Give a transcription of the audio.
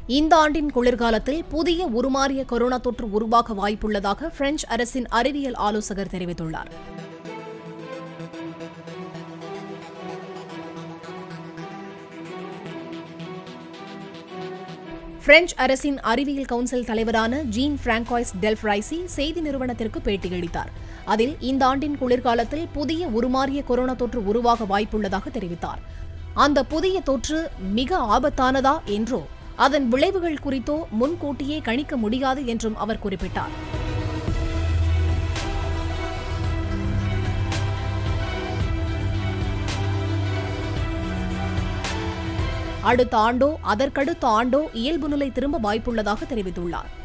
இந்த ஆண்டின் குளிர்காலத்தில் புதிய உருமாறிய கொரோனா தொற்று உருவாக வாய்ப்புள்ளதாக பிரெஞ்சு அரசின் அறிவியல் ஆலோசகர் தெரிவித்துள்ளார் பிரெஞ்சு அரசின் அறிவியல் கவுன்சில் தலைவரான ஜீன் பிராங்காய்ஸ் டெல்ஃப்ரைசி செய்தி நிறுவனத்திற்கு பேட்டியளித்தார் அதில் இந்த ஆண்டின் குளிர்காலத்தில் புதிய உருமாறிய கொரோனா தொற்று உருவாக வாய்ப்புள்ளதாக தெரிவித்தார் அந்த புதிய தொற்று மிக ஆபத்தானதா என்றோ அதன் விளைவுகள் குறித்தோ முன்கூட்டியே கணிக்க முடியாது என்றும் அவர் குறிப்பிட்டார் அடுத்த ஆண்டோ அதற்கடுத்த ஆண்டோ இயல்பு நிலை திரும்ப வாய்ப்புள்ளதாக தெரிவித்துள்ளார்